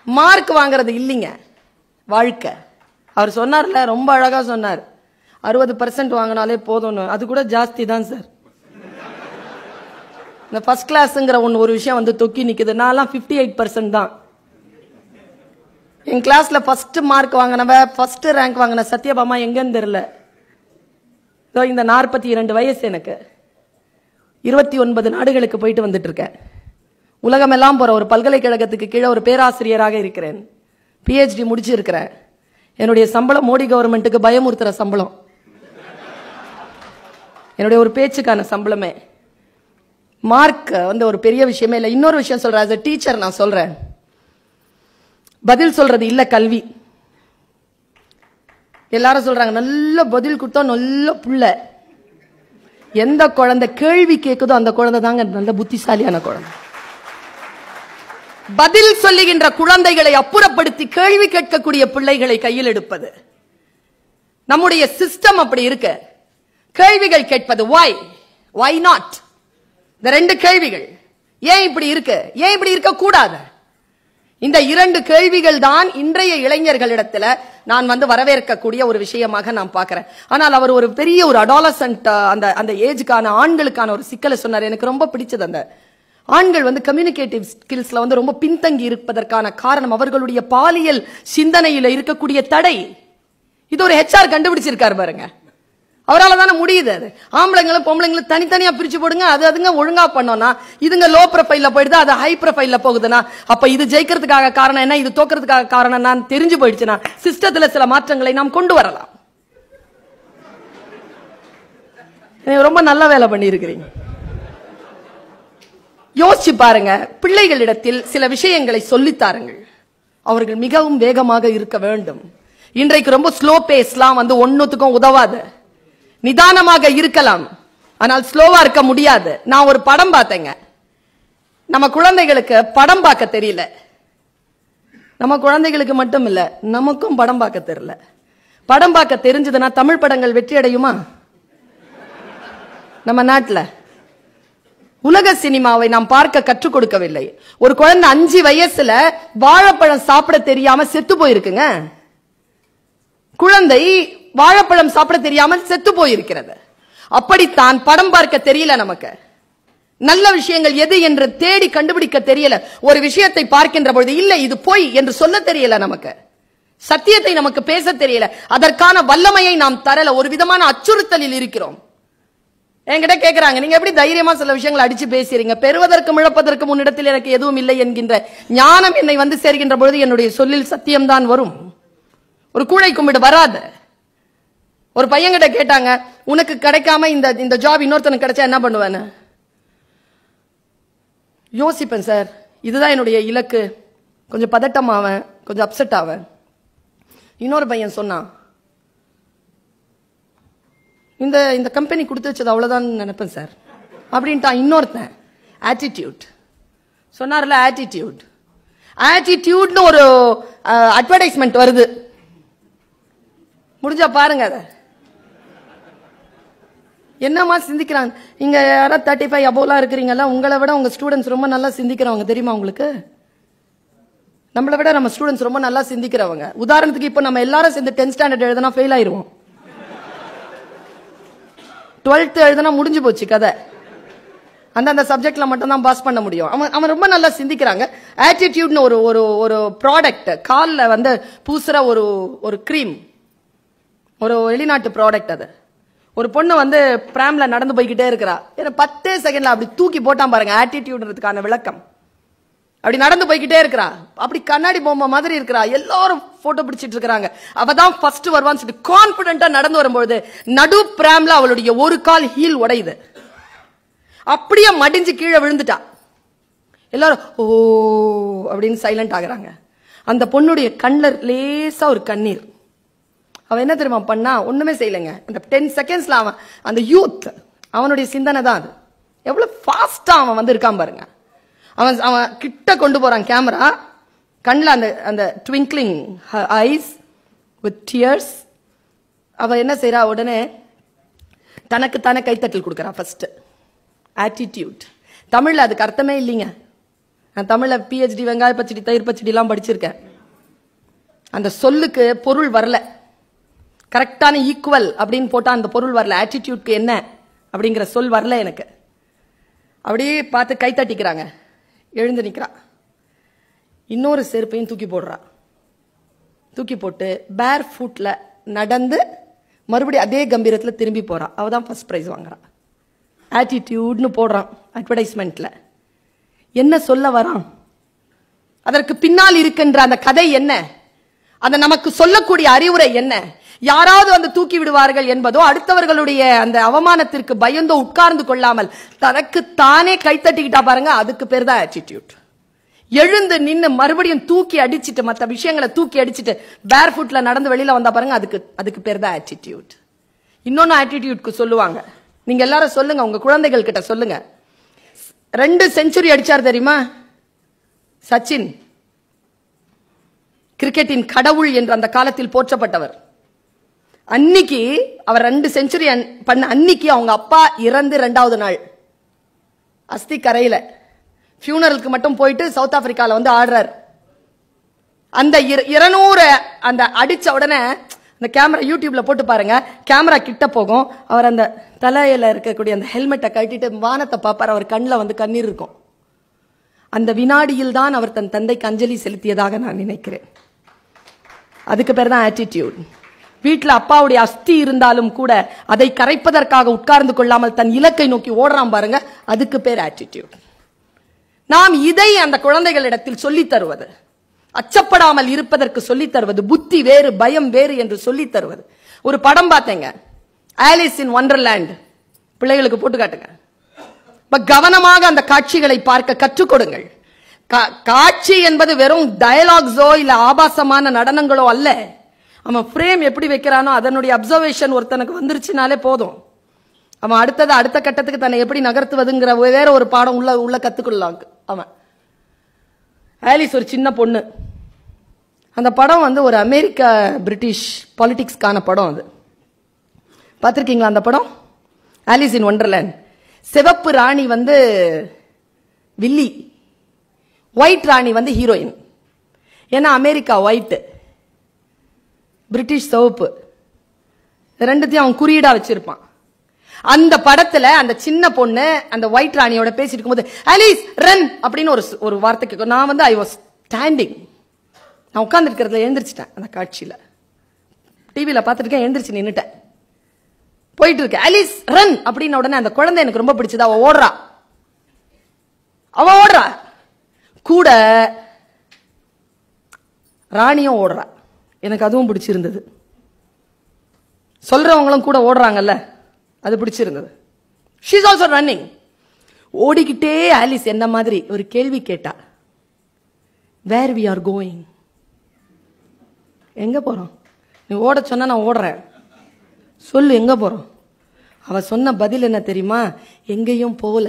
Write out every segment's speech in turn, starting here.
mark வாங்குறது இல்லைங்க வாழ்க்கை அவர் சொன்னார்ல ரொம்ப அழகா சொன்னார் அறுபது பர்சன்ட் வாங்கினாலே போதும்னு அது கூட ஜாஸ்தி தான் சார் இந்த ஃபர்ஸ்ட் கிளாஸ்ங்கிற ஒன்று ஒரு விஷயம் வந்து தொக்கி நிக்குது நான்லாம் ஃபிஃப்டி எயிட் பர்சன்ட் தான் என் கிளாஸ்ல ஃபர்ஸ்ட் மார்க் வாங்கினவ ஃபர்ஸ்ட் ரேங்க் வாங்கின சத்யபாமா எங்கன்னு தெரியல இதோ இந்த நாற்பத்தி இரண்டு வயசு எனக்கு இருபத்தி ஒன்பது நாடுகளுக்கு போயிட்டு வந்துட்டு இருக்கேன் உலகமெல்லாம் போற ஒரு பல்கலைக்கழகத்துக்கு கீழே ஒரு பேராசிரியராக இருக்கிறேன் பிஹெச்டி முடிச்சிருக்கிறேன் என்னுடைய சம்பளம் மோடி கவர்மெண்ட்டுக்கு பயமுறுத்துற சம்பளம் என்னுடைய ஒரு பேச்சுக்கான சம்பளமே மார்க் வந்து ஒரு பெரிய விஷயமே இல்லை இன்னொரு விஷயம் சொல்றேன் as a டீச்சர் நான் சொல்றேன் பதில் சொல்றது இல்ல கல்வி எல்லாரும் சொல்றாங்க நல்ல பதில் கொடுத்தா நல்ல புள்ள எந்த குழந்தை கேள்வி கேட்குதோ அந்த குழந்தை தாங்க நல்ல புத்திசாலியான குழந்தை பதில் சொல்லுகின்ற குழந்தைகளை அப்புறப்படுத்தி கேள்வி கேட்கக்கூடிய பிள்ளைகளை கையில் எடுப்பது நம்முடைய சிஸ்டம் அப்படி இருக்கு கேள்விகள் கேட்பது வாய் why நாட் இந்த ரெண்டு கேள்விகள் ஏன் இப்படி இருக்கு ஏன் இப்படி இருக்க கூடாது இந்த இரண்டு கேள்விகள் தான் இன்றைய இளைஞர்களிடத்துல நான் வந்து வரவேற்கக்கூடிய ஒரு விஷயமாக நான் பார்க்கிறேன் ஆனால் அவர் ஒரு பெரிய ஒரு அடாலசன்ட் அந்த அந்த ஏஜுக்கான ஆண்களுக்கான ஒரு சிக்கலை சொன்னார் எனக்கு ரொம்ப பிடிச்சது அந்த ஆண்கள் வந்து கம்யூனிகேட்டிவ் ஸ்கில்ஸ்ல வந்து ரொம்ப பின்தங்கி இருப்பதற்கான காரணம் அவர்களுடைய பாலியல் சிந்தனையில இருக்கக்கூடிய தடை இது ஒரு ஹெச்ஆர் கண்டுபிடிச்சிருக்காரு பாருங்க அவரால தானே முடியுது அது ஆம்பளைங்களும் பொம்பளைங்களும் தனித்தனியா பிரிச்சு போடுங்க அது அதுங்க ஒழுங்கா பண்ணோம்னா இதுங்க லோ ப்ரொஃபைல்ல போயிடுது அது ஹை ப்ரொஃபைல்ல போகுதுன்னா அப்ப இது ஜெயிக்கிறதுக்காக காரணம் என்ன இது தோக்கிறதுக்காக காரணம் நான் தெரிஞ்சு போயிடுச்சுன்னா சிஸ்டத்துல சில மாற்றங்களை நாம் கொண்டு வரலாம் நீங்க ரொம்ப நல்ல வேலை பண்ணியிருக்கிறீங்க யோசிச்சு பாருங்க பிள்ளைகளிடத்தில் சில விஷயங்களை சொல்லித் தாருங்கள் அவர்கள் மிகவும் வேகமாக இருக்க வேண்டும் இன்றைக்கு ரொம்ப ஸ்லோ பேஸ்லாம் வந்து ஒன்னுத்துக்கும் உதவாது நிதானமாக இருக்கலாம் ஆனால் ஸ்லோவா இருக்க முடியாது நான் ஒரு படம் பார்த்தேங்க நம்ம குழந்தைகளுக்கு படம் பார்க்க தெரியல நம்ம குழந்தைகளுக்கு மட்டும் இல்ல நமக்கும் படம் பார்க்க தெரியல படம் பார்க்க தெரிஞ்சதுன்னா தமிழ் படங்கள் வெற்றி அடையுமா நம்ம நாட்டுல உலக சினிமாவை நாம் பார்க்க கற்றுக் கொடுக்கவில்லை ஒரு குழந்தை அஞ்சு வயசுல வாழைப்பழம் சாப்பிட தெரியாம செத்து போயிருக்குங்க குழந்தை வாழைப்பழம் சாப்பிட தெரியாமல் செத்து போயிருக்கிறது அப்படித்தான் படம் பார்க்க தெரியல நமக்கு நல்ல விஷயங்கள் எது என்று தேடி கண்டுபிடிக்க தெரியல ஒரு விஷயத்தை பார்க்கின்ற பொழுது இல்ல இது பொய் என்று சொல்ல தெரியல நமக்கு சத்தியத்தை நமக்கு பேச தெரியல அதற்கான வல்லமையை நாம் தரல ஒரு விதமான அச்சுறுத்தலில் இருக்கிறோம் என்கிட்ட கேக்குறாங்க நீங்க எப்படி தைரியமா சில விஷயங்களை அடிச்சு பேசுறீங்க பெறுவதற்கும் இழப்பதற்கும் உன்னிடத்தில் எனக்கு எதுவும் இல்லை என்கின்ற ஞானம் என்னை வந்து சேர்கின்ற பொழுது என்னுடைய சொல்லில் சத்தியம்தான் வரும் ஒரு கூழை கும்பிடு வராது ஒரு பையன்கிட்ட கேட்டாங்க உனக்கு கிடைக்காம இந்த இந்த ஜாப் இன்னொருத்தனுக்கு கிடைச்சா என்ன பண்ணுவேன்னு யோசிப்பேன் சார் இதுதான் என்னுடைய இலக்கு கொஞ்சம் பதட்டம் ஆவேன் கொஞ்சம் அப்செட் ஆவேன் இன்னொரு பையன் சொன்னான் இந்த இந்த கம்பெனி கொடுத்து வச்சது அவ்வளவுதான் நினைப்பேன் சார் அப்படின்ட்டான் இன்னொருத்தன் ஆட்டிடியூட் சொன்னார்ல ஆட்டிடியூட் ஆட்டிடியூட்னு ஒரு அட்வர்டைஸ்மெண்ட் வருது முடிஞ்சா பாருங்க அதை என்னமா சிந்திக்கிறாங்க இங்க யாராவது தேர்ட்டி ஃபைவ் அபோலாம் இருக்கிறீங்கல்ல உங்களை விட உங்க ஸ்டூடெண்ட்ஸ் ரொம்ப நல்லா சிந்திக்கிறவங்க தெரியுமா உங்களுக்கு நம்மளை விட நம்ம ஸ்டூடெண்ட்ஸ் ரொம்ப நல்லா சிந்திக்கிறவங்க உதாரணத்துக்கு இப்போ நம்ம எல்லாரும் சேர்ந்து டென்த் ஸ்டாண்டர்ட் எழுதுனா ஃபெயில் ஆயிருவோம் டுவெல்த் எழுதுனா முடிஞ்சு போச்சு கதை அந்தந்த சப்ஜெக்ட்ல மட்டும் தான் பாஸ் பண்ண முடியும் அவன் அவன் ரொம்ப நல்லா சிந்திக்கிறாங்க ஆட்டிடியூட்னு ஒரு ஒரு ஒரு ப்ராடக்ட் காலில் வந்து பூசுற ஒரு ஒரு க்ரீம் ஒரு வெளிநாட்டு ப்ராடக்ட் அது ஒரு பொண்ணு வந்து பிராம்ல நடந்து போய்கிட்டே இருக்கிறா ஏன்னா பத்தே செகண்ட்ல அப்படி தூக்கி போட்டான் பாருங்க ஆட்டிடியூட்ன்றதுக்கான விளக்கம் அப்படி நடந்து போய்கிட்டே இருக்கிறா அப்படி கண்ணாடி பொம்மை மாதிரி இருக்கிறா எல்லாரும் போட்டோ பிடிச்சிட்டு இருக்காங்க அவ தான் ஃபர்ஸ்ட் வருவான்னு சொல்லிட்டு கான்பிடண்டா நடந்து வரும்பொழுது நடு பிராம்ல அவளுடைய ஒரு கால் ஹீல் உடையுது அப்படியே மடிஞ்சு கீழே விழுந்துட்டா எல்லாரும் ஓ அப்படின்னு சைலண்ட் ஆகுறாங்க அந்த பொண்ணுடைய கண்ணில் லேசா ஒரு கண்ணீர் அவன் என்ன தெரியுமா பண்ணா ஒண்ணுமே செய்யலைங்க அந்த டென் செகண்ட்ஸ்ல அவன் அந்த யூத் அவனுடைய சிந்தனை தான் அது எவ்வளவு ஃபாஸ்டா அவன் வந்து இருக்கான் பாருங்க அவன் அவன் கிட்ட கொண்டு போறான் கேமரா கண்ணில் அந்த அந்த ட்விங்க்லிங் ஐஸ் வித் டியர்ஸ் அவ என்ன செய்றா உடனே தனக்கு தானே கைத்தட்டல் கொடுக்குறா ஃபர்ஸ்ட் ஆட்டிடியூட் தமிழ்ல அதுக்கு அர்த்தமே இல்லைங்க நான் தமிழ்ல பிஹெச்டி வெங்காய பச்சடி தயிர் பச்சடி எல்லாம் படிச்சிருக்கேன் அந்த சொல்லுக்கு பொருள் வரல கரெக்டான ஈக்குவல் அப்படின்னு போட்டா அந்த பொருள் வரல ஆட்டிடியூட்க்கு என்ன அப்படிங்கிற சொல் வரல எனக்கு அப்படியே பார்த்து கை தட்டிக்கிறாங்க எழுந்து நிக்கிறா இன்னொரு செருப்பையும் தூக்கி போடுறா தூக்கி போட்டு பேர் ஃபுட்ல நடந்து மறுபடியும் அதே கம்பீரத்துல திரும்பி போறா அவ தான் ஃபர்ஸ்ட் ப்ரைஸ் வாங்குறா ஆட்டிடியூட்னு போடுறான் அட்வர்டைஸ்மெண்ட்ல என்ன சொல்ல வரான் அதற்கு பின்னால் இருக்கின்ற அந்த கதை என்ன அந்த நமக்கு சொல்லக்கூடிய அறிவுரை என்ன யாராவது வந்து தூக்கி விடுவார்கள் என்பதோ அடுத்தவர்களுடைய அந்த அவமானத்திற்கு பயந்தோ உட்கார்ந்து கொள்ளாமல் தனக்கு தானே கைத்தட்டிக்கிட்டா பாருங்க அதுக்கு பேர் தான் ஆட்டிடியூட் எழுந்து நின்னு மறுபடியும் தூக்கி அடிச்சிட்டு மத்த விஷயங்களை தூக்கி அடிச்சிட்டு பேர் ஃபுட்ல நடந்து வெளியில வந்தா பாருங்க அதுக்கு அதுக்கு பேர் தான் ஆட்டிடியூட் இன்னொன்னு ஆட்டிடியூட்க்கு சொல்லுவாங்க நீங்க எல்லாரும் சொல்லுங்க உங்க குழந்தைகள் கிட்ட சொல்லுங்க ரெண்டு செஞ்சுரி அடிச்சார் தெரியுமா சச்சின் கிரிக்கெட்டின் கடவுள் என்று அந்த காலத்தில் போற்றப்பட்டவர் அன்னைக்கு அவர் ரெண்டு செஞ்சுரி பண்ண அன்னைக்கு அவங்க அப்பா இறந்து ரெண்டாவது நாள் அஸ்தி கரையில ஃபியூனரலுக்கு மட்டும் போயிட்டு சவுத் ஆப்பிரிக்கால வந்து ஆடுறார் அந்த இர- இருநூறு அந்த அடிச்ச உடனே அந்த கேமரா யூடியூப்ல போட்டு பாருங்க கேமரா கிட்ட போகும் அவர் அந்த தலையில இருக்கக்கூடிய அந்த ஹெல்மெட்டை கட்டிட்டு வானத்தை பார்ப்பார் அவர் கண்ணில் வந்து கண்ணீர் இருக்கும் அந்த வினாடியில் தான் அவர் தன் தந்தைக்கு அஞ்சலி செலுத்தியதாக நான் நினைக்கிறேன் அதுக்கு பேர் தான் ஆட்டிடியூட் வீட்டில் அப்பாவுடைய அஸ்தி இருந்தாலும் கூட அதை கரைப்பதற்காக உட்கார்ந்து கொள்ளாமல் தன் இலக்கை நோக்கி ஓடுறான் பாருங்க அதுக்கு பேர் ஆட்டிடியூட் நாம் இதை அந்த குழந்தைகளிடத்தில் சொல்லித் தருவது அச்சப்படாமல் இருப்பதற்கு சொல்லித் தருவது புத்தி வேறு பயம் வேறு என்று சொல்லித் தருவது ஒரு படம் பார்த்தேங்க ஆலிஸ் இன் ஒண்டர்லேண்ட் பிள்ளைகளுக்கு போட்டு காட்டுங்க இப்ப கவனமாக அந்த காட்சிகளை பார்க்க கற்றுக் கொடுங்கள் கா- காட்சி என்பது வெறும் டயலாக்ஸோ இல்ல ஆபாசமான நடனங்களோ அல்ல அவன் ஃப்ரேம் எப்படி வைக்கிறானோ அதனுடைய அப்சர்வேஷன் ஒருத்தனுக்கு வந்துருச்சுனாலே போதும் அவன் அடுத்தது அடுத்த கட்டத்துக்கு தன்னை எப்படி நகர்த்துவதுங்கிற வேற ஒரு பாடம் உள்ள உள்ள கத்துக்கொள்ளலாம் அவன் ஆலிஸ் ஒரு சின்ன பொண்ணு அந்த படம் வந்து ஒரு அமெரிக்க பிரிட்டிஷ் பாலிடிக்ஸ்க்கான படம் அது பார்த்துருக்கீங்களா அந்த படம் ஆலிஸ் இன் ஒண்டர்லேண்ட் சிவப்பு ராணி வந்து வில்லி ஒயிட் ராணி வந்து ஹீரோயின் ஏன்னா அமெரிக்கா ஒயிட் பிரிட்டிஷ் சிவப்பு ரெண்டுத்தையும் அவன் குறியீடா வச்சிருப்பான் அந்த படத்துல அந்த சின்ன பொண்ணு அந்த ஒயிட் ராணியோட பேசிட்டு இருக்கும்போது அலிஸ் ரன் அப்படின்னு ஒரு ஒரு வார்த்தை கேட்கும் நான் வந்து ஐ வாஸ் ஸ்டாண்டிங் நான் உட்கார்ந்துருக்கிறதுல எழுந்திரிச்சிட்டேன் அந்த காட்சியில டிவியில பார்த்துருக்கேன் எழுந்திரிச்சு நின்னுட்டேன் போயிட்டு இருக்கு அலிஸ் ரன் அப்படின்ன உடனே அந்த குழந்தை எனக்கு ரொம்ப பிடிச்சது அவ ஓடுறா அவ ஓடுறா கூட ராணியும் ஓடுறா எனக்கு அதுவும் பிடிச்சிருந்தது சொல்றவங்களும் கூட ஓடுறாங்கல்ல அது பிடிச்சிருந்தது ஷீஸ் ஆல்சோ ரன்னிங் ஓடிக்கிட்டே ஆலிஸ் என்ன மாதிரி ஒரு கேள்வி கேட்டா வேர் வி ஆர் கோயிங் எங்க போறோம் நீ ஓட சொன்னா நான் ஓடுறேன் சொல்லு எங்க போறோம் அவ சொன்ன பதில் என்ன தெரியுமா எங்கேயும் போல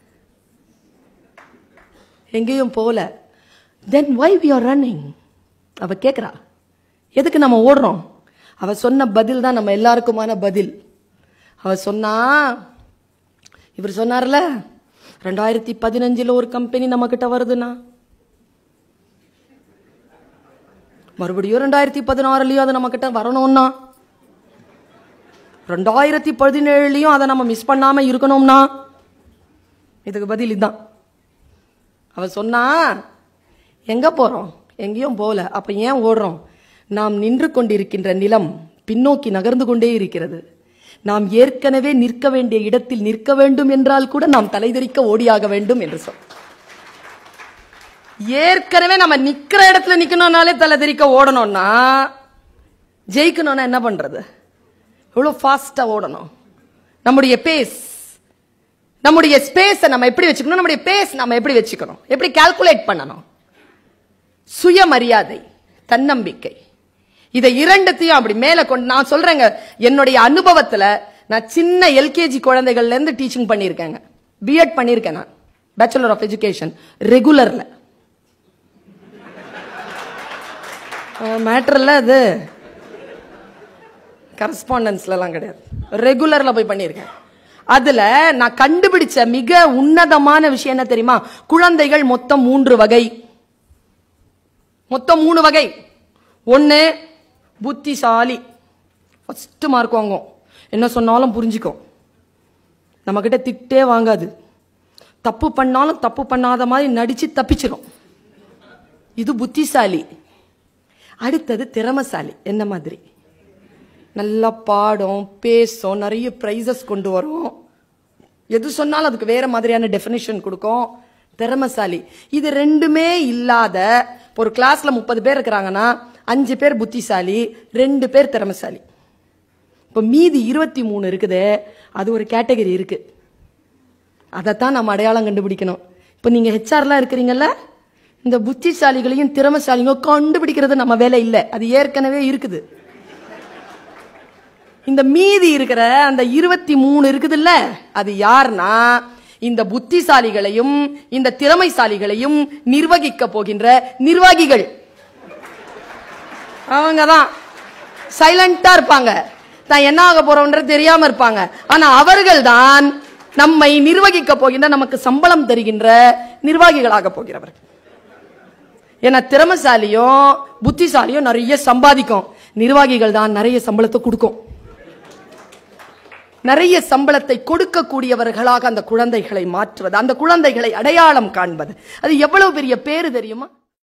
எங்கேயும் போல then why we are running அவ கேக்குறா எதுக்கு நம்ம ஓடுறோம் அவ சொன்ன பதில் தான் நம்ம எல்லாருக்குமான பதில் அவ சொன்னா இவர் சொன்னார்ல ரெண்டாயிரத்தி பதினஞ்சுல ஒரு கம்பெனி நம்ம கிட்ட வருதுன்னா மறுபடியும் ரெண்டாயிரத்தி பதினாறுலயும் அது நம்ம கிட்ட வரணும்னா ரெண்டாயிரத்தி பதினேழுலயும் அதை நம்ம மிஸ் பண்ணாம இருக்கணும்னா இதுக்கு பதில் இதுதான் அவ சொன்னா எங்க போறோம் எங்கேயும் போல அப்ப ஏன் ஓடுறோம் நாம் நின்று கொண்டிருக்கின்ற நிலம் பின்னோக்கி நகர்ந்து கொண்டே இருக்கிறது நாம் ஏற்கனவே நிற்க வேண்டிய இடத்தில் நிற்க வேண்டும் என்றால் கூட நாம் தலைதெறிக்க ஓடியாக வேண்டும் என்று சொல் ஏற்கனவே நம்ம நிக்கிற இடத்துல நிக்கணும்னாலே தலைதெறிக்க ஓடணும்னா ஜெயிக்கணும்னா என்ன பண்றது எவ்வளவு ஃபாஸ்டா ஓடணும் நம்முடைய பேஸ் நம்முடைய ஸ்பேஸை நம்ம எப்படி வச்சுக்கணும் நம்முடைய பேஸ் நம்ம எப்படி வச்சுக்கணும் எப்படி கால்குலேட் பண்ணணும் சுயமரியாதை தன்னம்பிக்கை இதை இரண்டுத்தையும் அப்படி மேல கொண்டு நான் சொல்றேங்க என்னுடைய அனுபவத்துல நான் சின்ன எல்கேஜி குழந்தைகள்ல இருந்து டீச்சிங் பண்ணியிருக்கேங்க பிஎட் பண்ணியிருக்கேன் நான் பேச்சுலர் ஆஃப் எஜுகேஷன் ரெகுலர்ல மேட்டர்ல அது கரஸ்பாண்டன்ஸ்லலாம் கிடையாது ரெகுலர்ல போய் பண்ணியிருக்கேன் அதுல நான் கண்டுபிடிச்ச மிக உன்னதமான விஷயம் என்ன தெரியுமா குழந்தைகள் மொத்தம் மூன்று வகை மொத்தம் மூணு வகை ஒன்னு புத்திசாலி ஃபர்ஸ்ட் மார்க் வாங்கும் என்ன சொன்னாலும் புரிஞ்சுக்கும் நம்ம கிட்ட திட்டே வாங்காது தப்பு பண்ணாலும் தப்பு பண்ணாத மாதிரி நடிச்சு தப்பிச்சிடும் இது புத்திசாலி அடுத்தது திறமசாலி என்ன மாதிரி நல்லா பாடும் பேசும் நிறைய ப்ரைஸஸ் கொண்டு வரும் எது சொன்னாலும் அதுக்கு வேற மாதிரியான டெஃபினேஷன் கொடுக்கும் திறமசாலி இது ரெண்டுமே இல்லாத ஒரு கிளாஸ்ல முப்பது பேர் இருக்கிறாங்கன்னா அஞ்சு பேர் புத்திசாலி ரெண்டு பேர் திறமசாலி இப்ப மீதி இருபத்தி மூணு இருக்குது அது ஒரு கேட்டகரி இருக்கு அதைத்தான் நம்ம அடையாளம் கண்டுபிடிக்கணும் இப்ப நீங்க ஹெச்ஆர்லாம் இருக்கிறீங்கல்ல இந்த புத்திசாலிகளையும் திறமசாலியும் கண்டுபிடிக்கிறது நம்ம வேலை இல்லை அது ஏற்கனவே இருக்குது இந்த மீதி இருக்கிற அந்த இருபத்தி மூணு இருக்குதுல்ல அது யாருன்னா இந்த புத்திசாலிகளையும் இந்த திறமைசாலிகளையும் நிர்வகிக்க போகின்ற நிர்வாகிகள் அவங்க தான் சைலண்டா இருப்பாங்க தான் என்ன ஆக போறோம்ன்றது தெரியாம இருப்பாங்க ஆனா அவர்கள் தான் நம்மை நிர்வகிக்க போகின்ற நமக்கு சம்பளம் தருகின்ற நிர்வாகிகளாக போகிறவர்கள் ஏன்னா திறமசாலியும் புத்திசாலியும் நிறைய சம்பாதிக்கும் நிர்வாகிகள் தான் நிறைய சம்பளத்தை கொடுக்கும் நிறைய சம்பளத்தை கொடுக்கக்கூடியவர்களாக அந்த குழந்தைகளை மாற்றுவது அந்த குழந்தைகளை அடையாளம் காண்பது அது எவ்வளவு பெரிய பேரு தெரியுமா